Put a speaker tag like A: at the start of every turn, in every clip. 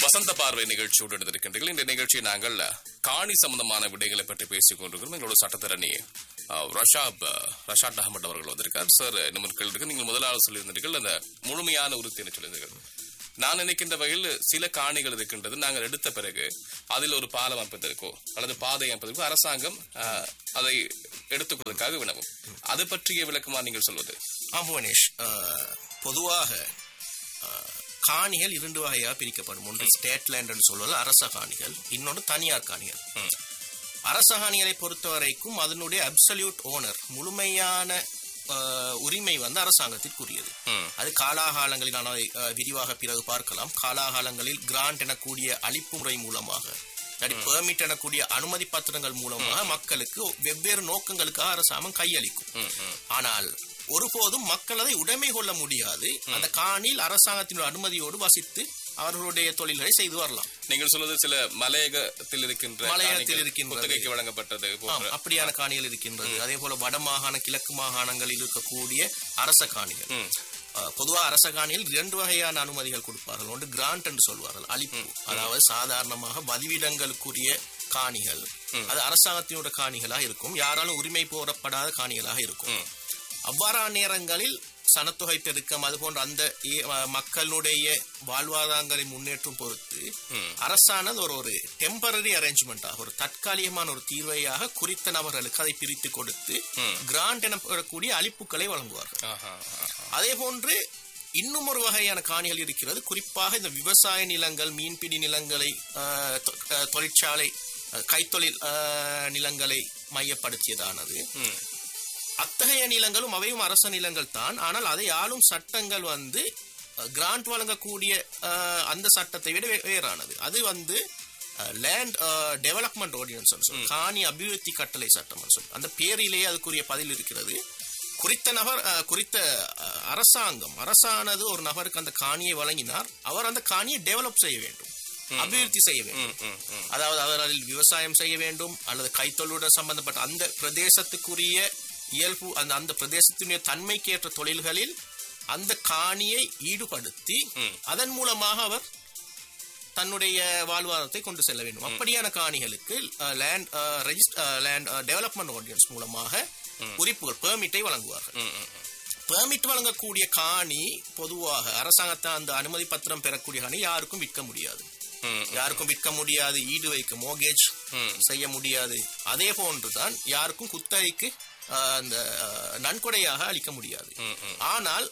A: வசந்த பார்வை நிகழ்ச்சியோடு எடுத்திருக்கின்றீர்கள் இந்த நிகழ்ச்சியை நாங்கள் காணி சம்பந்தமான விடயங்களை பற்றி பேசிக் கொண்டிருக்கிறோம் எங்களோட சட்டத்தரணி அஹ், ரஷாப் அஹ், ரஷாத் அகமது அவர்கள் வந்திருக்கார் சார் இன்னும் கேள்வி நீங்கள் முதலாவது சொல்லியிருந்தீர்கள் அந்த முழுமையான உறுதியை சொல்லியிருந்தீர்கள் நான் நினைக்கின்ற வகையில் சில காணிகள் இருக்கின்றது நாங்கள் எடுத்த பிறகு அதில் ஒரு பாலம் அமைப்பதற்கோ அல்லது பாதை அமைப்பதற்கோ அரசாங்கம் அஹ், அதை எடுத்துக்கொள்வதற்காக வினவும் அது பற்றிய விளக்கமா நீங்கள் சொல்வது
B: ஆம் புவனேஷ் அஹ், பொதுவாக அஹ், காணிகள் இரண்டு வகையாக பிரிக்கப்படும் ஒன்று ஸ்டேட் லேண்ட் சொல்வது அரச காணிகள் இன்னொன்று தனியார் காணிகள்
A: ம்.
B: அரச காணிகளை பொறுத்தவரைக்கும் அதனுடைய அப்சல்யூட் ஓனர் முழுமையான அஹ், உரிமை வந்து அரசாங்கத்திற்குரியது
A: ம்.
B: அது காலாகாலங்களில் நான் அதை அஹ், விரிவாக பிறகு பார்க்கலாம் காலாகாலங்களில் கிராண்ட் எனக்கூடிய அளிப்பு முறை மூலமாக பெர்மிட் எனக்கூடிய அனுமதி பத்திரங்கள் மூலமாக மக்களுக்கு வெவ்வேறு நோக்கங்களுக்காக அரசாங்கம் கையளிக்கும்
A: ம், ம்.
B: ஆனால் ஒருபோதும் மக்கள் அதை உடைமை கொள்ள முடியாது அந்த காணியில் அரசாங்கத்தினுடைய அனுமதியோடு வசித்து அவர்களுடைய தொழில்களை செய்து வரலாம்
A: நீங்கள் சொல்வது சில மலையகத்தில் இருக்கின்ற
B: மலையகத்தில்
A: காணிகள்
B: இருக்கின்றது.
A: குத்தகைக்கு வழங்கப்பட்டது
B: ஆம்,
A: போன்ற
B: அப்படியான காணிகள் இருக்கின்றது அதே போல வடமாகாண கிழக்கு மாகாணங்களில் இருக்கக்கூடிய அரச காணிகள்
A: ம்.
B: அஹ், பொதுவா அரச காணியில் இரண்டு வகையான அனுமதிகள் கொடுப்பார்கள் ஒன்று கிராண்ட் என்று சொல்வார்கள் அளிப்பு அதாவது சாதாரணமாக வதிவிடங்களுக்குரிய காணிகள் அது அரசாங்கத்தினுடைய காணிகளாக இருக்கும் யாராலும் உரிமை கோரப்படாத காணிகளாக இருக்கும் அவ்வாறான நேரங்களில் சனத்தொகை பெருக்கம் அது போன்ற அந்த ஏ- அஹ், மக்களுடைய வாழ்வாதாரங்களை முன்னேற்றம் பொறுத்து அரசானது ஒரு ஒரு டெம்பரரி அரேஞ்ச்மெண்டாக ஒரு தற்காலிகமான ஒரு தீர்வையாக குறித்த நபர்களுக்கு அதை பிரித்து கொடுத்து கிராண்ட் எனப்படக்கூடிய அளிப்புகளை வழங்குவார்கள்
A: ஆஹா, ஆஹா.
B: அதே போன்று இன்னும் ஒரு வகையான காணிகள் இருக்கிறது குறிப்பாக இந்த விவசாய நிலங்கள் மீன்பிடி நிலங்களை ஆஹ், தொ- ஆஹ், தொழிற்சாலை ஆஹ், கைத்தொழில் ஆஹ், நிலங்களை மையப்படுத்தியதானது
A: ம்.
B: அத்தகைய நிலங்களும் அவையும் அரச நிலங்கள் தான் ஆனால் அதை ஆளும் சட்டங்கள் வந்து கிராண்ட் வழங்கக்கூடிய ஆஹ், அந்த சட்டத்தை விட வே- வேறானது அது வந்து லேண்ட் டெவலப்மெண்ட் ஆர்டினன்ஸ் சொல்லி காணி அபிவிருத்தி கட்டளை சட்டம் சொல்லி அந்த பேரிலேயே அதுக்குரிய பதில் இருக்கிறது குறித்த நபர் ஆஹ், குறித்த ஆஹ், அரசாங்கம் அரசானது ஒரு நபருக்கு அந்த காணியை வழங்கினார் அவர் அந்த காணியை டெவலப் செய்ய வேண்டும் அபிவிருத்தி செய்ய வேண்டும்
A: ம், ம், ம்.
B: அதாவது அவர் அதில் விவசாயம் செய்ய வேண்டும் அல்லது கைத்தொழிலுடன் சம்பந்தப்பட்ட அந்த பிரதேசத்துக்குரிய இயல்பு அந்த அந்த பிரதேசத்தினுடைய தன்மைக்கேற்ற தொழில்களில் அந்த காணியை ஈடுபடுத்தி அதன் மூலமாக அவர் தன்னுடைய வாழ்வாதாரத்தை கொண்டு செல்ல வேண்டும் அப்படியான காணிகளுக்கு லேண்ட் லேண்ட் டெவலப்மெண்ட் ஆர்டினன்ஸ் மூலமாக உரிப்புகள் பெர்மிட்டை வழங்குவார்கள்
A: ம், ம், ம்.
B: பெர்மிட் வழங்கக்கூடிய காணி பொதுவாக அரசாங்கத்தை அந்த அனுமதி பத்திரம் பெறக்கூடிய காணி யாருக்கும் விற்க முடியாது
A: ம்,
B: யாருக்கும் விற்க முடியாது ஈடு வைக்க மோகேஜ்
A: ம்.
B: செய்ய முடியாது அதே போன்றுதான் யாருக்கும் குத்தகைக்கு ஆஹ், அந்த ஆஹ், நன்கொடையாக அளிக்க முடியாது
A: ம், ம்.
B: ஆனால்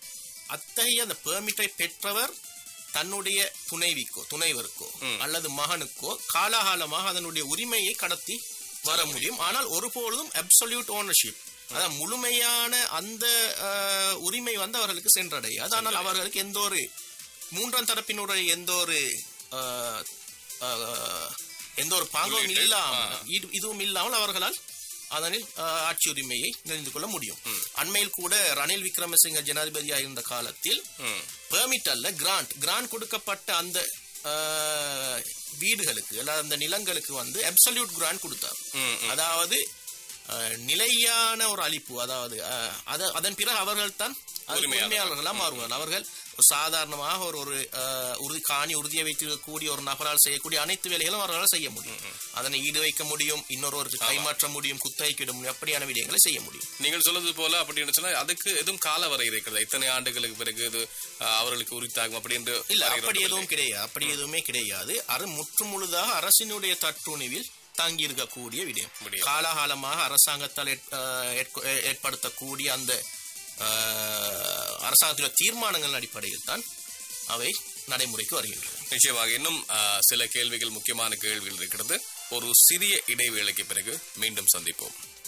B: அத்தகைய அந்த பெர்மிட்டை பெற்றவர் தன்னுடைய துணைவிக்கோ துணைவருக்கோ அல்லது மகனுக்கோ காலாகாலமாக அதனுடைய உரிமையை கடத்தி வர முடியும் ஆனால் ஒருபொழுதும் அப்சல்யூட் ஓனர்ஷிப் அதாவது முழுமையான அந்த ஆஹ், உரிமை வந்து அவர்களுக்கு சென்றடையாது ஆனால் அவர்களுக்கு எந்த ஒரு மூன்றாம் தரப்பினுடைய எந்த ஒரு ஆஹ், ஆஹ், எந்த ஒரு பாங்கமும்
A: உள்ளீட்டு,
B: இல்லாமல் இது- இதுவும் இல்லாமல் அவர்களால் அதனில் ஆஹ், ஆட்சி உரிமையை தெரிந்து கொள்ள முடியும் அண்மையில் கூட ரணில் விக்ரமசிங்க ஜனாதிபதியாக இருந்த காலத்தில்
A: ம்.
B: பெர்மிட் அல்ல கிராண்ட் கிராண்ட் கொடுக்கப்பட்ட அந்த ஆஹ், வீடுகளுக்கு அல்லது அந்த நிலங்களுக்கு வந்து அப்சல்யூட் கிராண்ட் கொடுத்தார்
A: ம்,
B: அதாவது ஆஹ், நிலையான ஒரு அளிப்பு அதாவது ஆஹ், அத- அதன் பிறகு அவர்கள் தான்
A: உரிமையாளர்.
B: உரிமையாளர்களாக மாறுவார்கள் அவர்கள் ஒரு சாதாரணமாக ஒரு ஒரு ஆஹ், உறுதி காணி உறுதியை வைத்திருக்கக்கூடிய ஒரு நபரால் செய்யக்கூடிய அனைத்து வேலைகளும் அவர்களால் செய்ய முடியும் அதனை ஈடு வைக்க முடியும் இன்னொரு கைமாற்ற முடியும் குத்தகைக்கு இட முடியும் அப்படியான விடயங்களை செய்ய முடியும்
A: நீங்கள் சொல்றது போல அப்படின்னு சொன்னா அதுக்கு எதுவும் கால வரை இருக்கிறது இத்தனை ஆண்டுகளுக்கு பிறகு இது அஹ், அவர்களுக்கு உரித்தாகும் அப்படின்னு
B: இல்ல
A: வரையறை
B: அப்படி
A: இல்லை.
B: எதுவும் கிடையாது அப்படி எதுவுமே கிடையாது அது முற்று முழுதாக அரசினுடைய தற்றுணிவில் தங்கி இருக்கக்கூடிய விடயம்
A: விடயம்.
B: காலாகாலமாக அரசாங்கத்தால் ஏற்- ஆஹ் ஏற்க- ஏ- ஏற்படுத்தக்கூடிய அந்த ஆஹ், அரசாங்கத்தினுடைய தீர்மானங்கள் அடிப்படையில் தான் அவை நடைமுறைக்கு வருகின்றன
A: நிச்சயமாக இன்னும் அஹ், சில கேள்விகள் முக்கியமான கேள்விகள் இருக்கிறது ஒரு சிறிய இடைவேளைக்கு பிறகு மீண்டும் சந்திப்போம்